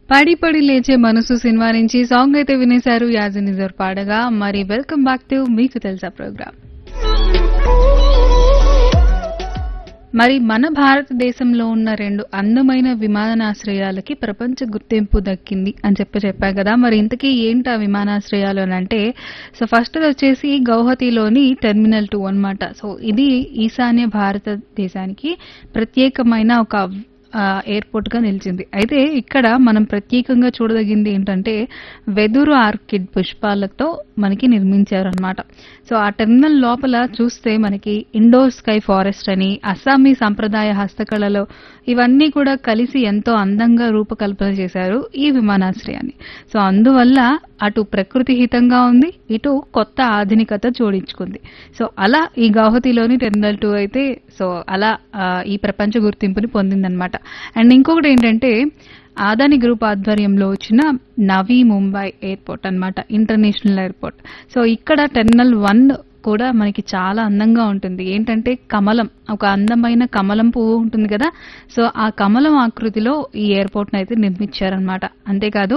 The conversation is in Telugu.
పడి పడి లేచే మనసు సినిమా నుంచి సాంగ్ అయితే వినేశారు యాజనిజర్ పాడగా మరి వెల్కమ్ బ్యాక్ టు మీకు తెలుసా ప్రోగ్రామ్ మరి మన భారతదేశంలో ఉన్న రెండు అందమైన విమానాశ్రయాలకి ప్రపంచ గుర్తింపు దక్కింది అని చెప్పి చెప్పా కదా మరి ఇంతకీ ఏంటి ఆ విమానాశ్రయాలు అని అంటే సో ఫస్ట్ వచ్చేసి గౌహతిలోని టెర్మినల్ టూ అన్నమాట సో ఇది ఈశాన్య భారతదేశానికి ప్రత్యేకమైన ఒక ఆ, ఎయిర్పోర్ట్ గా నిలిచింది అయితే ఇక్కడ మనం ప్రత్యేకంగా చూడదగింది ఏంటంటే వెదురు ఆర్కిడ్ పుష్పాలతో మనకి నిర్మించారు అనమాట సో ఆ టెర్మినల్ లోపల చూస్తే మనకి ఇండోర్ స్కై ఫారెస్ట్ అని అస్సామీ సంప్రదాయ హస్తకళలో ఇవన్నీ కూడా కలిసి ఎంతో అందంగా రూపకల్పన చేశారు ఈ విమానాశ్రయాన్ని సో అందువల్ల అటు ప్రకృతి హితంగా ఉంది ఇటు కొత్త ఆధునికత జోడించుకుంది సో అలా ఈ గౌహతిలోని టెర్మినల్ టూ అయితే సో అలా ఆ, ఈ ప్రపంచ గుర్తింపుని పొందిందనమాట అండ్ ఇంకొకటి ఏంటంటే ఆదాని గ్రూప్ ఆధ్వర్యంలో వచ్చిన నవీ ముంబై ఎయిర్పోర్ట్ అన్నమాట ఇంటర్నేషనల్ ఎయిర్పోర్ట్ సో ఇక్కడ టెర్మినల్ వన్ కూడా మనకి చాలా అందంగా ఉంటుంది ఏంటంటే కమలం ఒక అందమైన కమలం పువ్వు ఉంటుంది కదా సో ఆ కమలం ఆకృతిలో ఈ ఎయిర్పోర్ట్ అయితే నిర్మించారనమాట అంతేకాదు